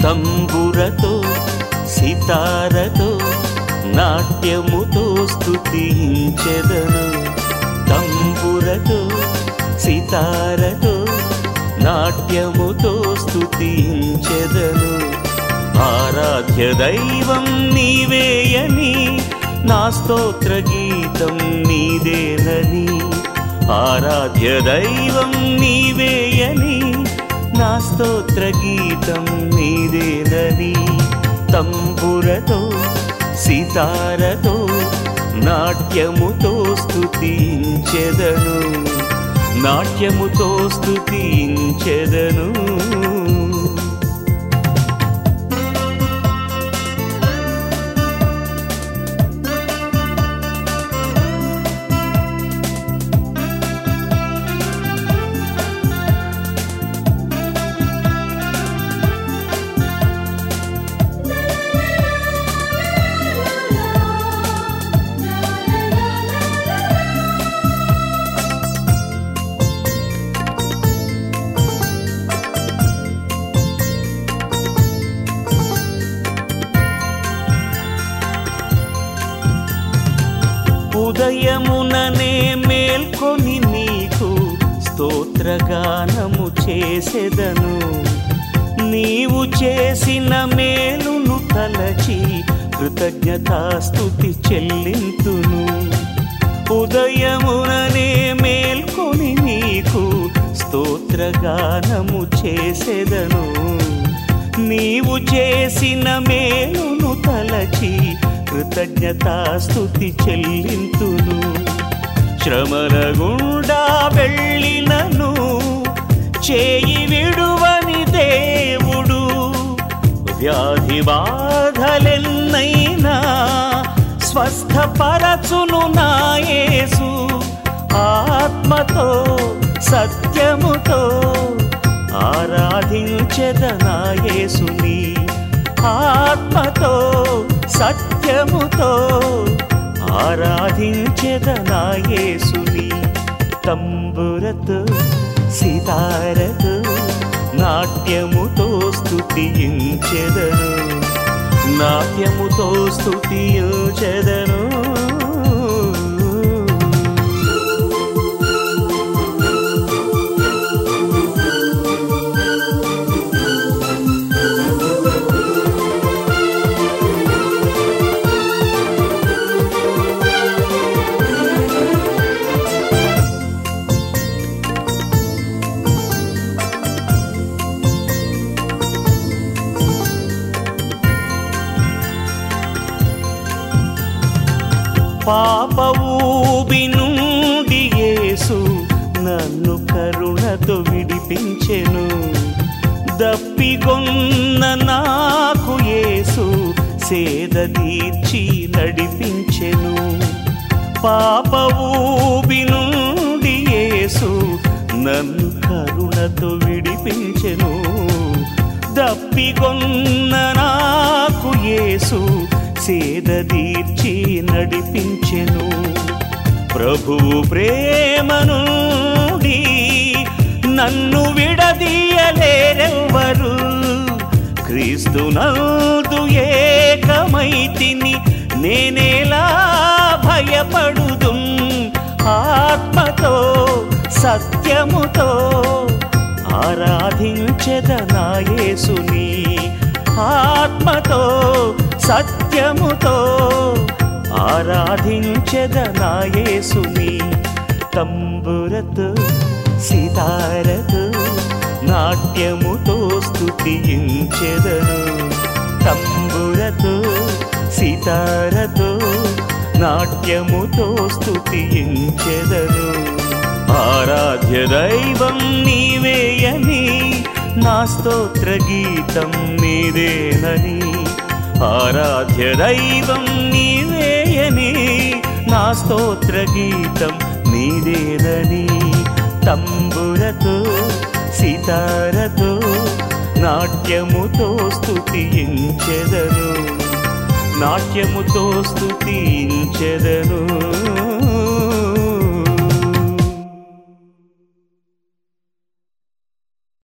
తంబురతో సితారతో నాట్యముతో స్తుతించెదను తంబురతో సితారతో నాట్యముతో స్తుతించెదను ఆరాధ్య దైవం నీవేయని నా స్తోత్ర గీతం నీదేనని ఆరాధ్య దైవం నీవేయని నా స్తోత్ర గీతం నీదేనని తంబురతో సితారతో నాట్యముతో స్తుతించెదను నాట్యముతో స్తుతించెదను ఉదయముననే మేల్కొని నీకు స్తోత్రగానము చేసెదను నీవు చేసిన మేలును తలచి కృతజ్ఞతాస్తుతి చెల్లింతును ఉదయముననే మేల్కొని నీకు స్తోత్రగానము చేసెదను నీవు చేసిన మేలును తలచి కృతజ్ఞతాస్తుతి చెల్లింతును శ్రమల గుండా వెళ్ళినను చేయి విడువని దేవుడు వ్యాధి బాధలెన్నైనా స్వస్థపరచును నాయేసు ఆత్మతో సత్యముతో ఆరాధించెదనాయేసుని ఆత్మతో సత్యముతో ఆరాధించెదనాయేసుని తంబురతో సితారతో నాట్యముతో స్తుతించెదను నాట్యముతో స్తుతించెదను పాప ఊబి నుండి యేసు నన్ను కరుణతో విడిపించెను దప్పిగొన్న నాకు యేసు సేద తీర్చి నడిపించెను పాప ఊబి నుండి యేసు నన్ను కరుణతో విడిపించెను దప్పిగొన్న నాకు యేసు సేద తీర్చి నడిపించెను ప్రభువు ప్రేమ నుండి నన్ను విడదీయలేరెవ్వరు క్రీస్తు నందు ఏకమైతిని నేనేలా భయపడుదు ఆత్మతో సత్యముతో ఆరాధించెదనాయేసుని ఆత్మతో సత్యముతో ఆరాధించెదనాయేసుని తంబురతో సితారతో నాట్యముతో స్తుతించెదను తంబురతో సితారతో నాట్యముతో స్తుతించెదను ఆరాధ్య దైవం నీవేయని నా స్తోత్ర గీతం నీదేనని ఆరాధ్య దైవం నీవేయని నా స్తోత్ర గీతం నీదేనని తంబురతో సితారతో నాట్యముతో స్తుతించెదను నాట్యముతో స్తుతించెదను